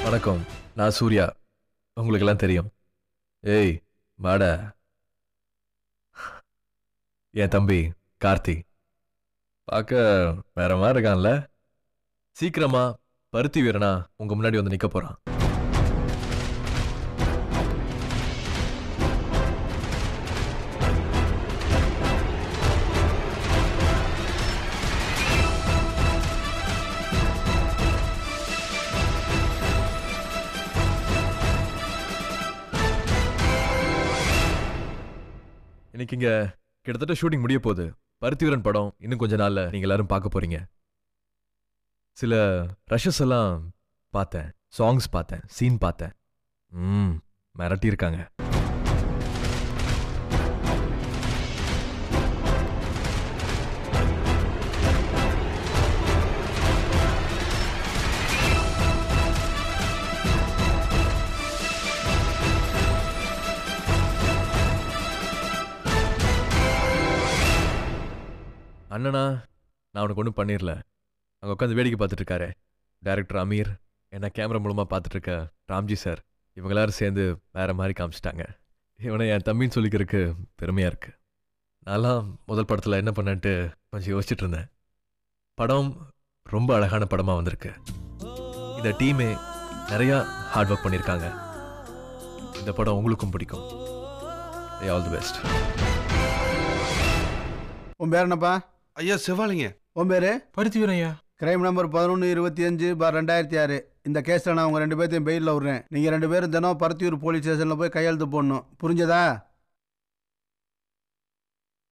வணக்கம் நான் சூர்யா உங்களுக்கெல்லாம் தெரியும் ஏய் வாடா என் தம்பி கார்த்தி பார்க்க வேற மாதிரி இருக்கான்ல சீக்கிரமா பருத்தி வீரனா உங்க முன்னாடி வந்து நிக்க போறான் இன்னைக்கு இங்க கிட்டத்தட்ட ஷூட்டிங் முடிய போகுது பருத்திவீரன் படம் இன்னும் கொஞ்ச நாள்ல நீங்க எல்லாரும் பார்க்க போறீங்க சில ரஷஸ் எல்லாம் பார்த்தேன் சாங்ஸ் பார்த்தேன் சீன் பார்த்தேன் ம் மிரட்டி இருக்காங்க அண்ணனா நான் உனக்கு ஒன்றும் பண்ணிடல அங்கே உட்காந்து வேடிக்கை பார்த்துட்டு இருக்காரு டைரக்டர் அமீர் என்ன கேமரா மூலமாக பார்த்துட்டு இருக்க ராம்ஜி சார் இவங்க எல்லாரும் சேர்ந்து வேற மாதிரி காமிச்சிட்டாங்க இவனை என் தம்பின்னு சொல்லிக்கிறதுக்கு பெருமையாக இருக்கு நான்லாம் முதல் படத்தில் என்ன பண்ணேன்ட்டு கொஞ்சம் யோசிச்சுட்டு இருந்தேன் படம் ரொம்ப அழகான படமாக வந்திருக்கு இந்த டீமே நிறையா ஹார்ட் ஒர்க் பண்ணியிருக்காங்க இந்த படம் உங்களுக்கும் பிடிக்கும் ஆல் தி பெஸ்ட் உன் பேர் என்னப்பா ஐயா செவ்வாழைங்க உன் பேர் பருத்தி வீரன் ஐயா கிரைம் நம்பர் பதினொன்று இருபத்தி அஞ்சு பார் ரெண்டாயிரத்தி ஆறு இந்த கேஸில் நான் உங்கள் ரெண்டு பேர்த்தையும் பெயிலில் விட்றேன் நீங்கள் ரெண்டு பேரும் தினம் பருத்தியூர் போலீஸ் ஸ்டேஷனில் போய் கையெழுத்து போடணும் புரிஞ்சதா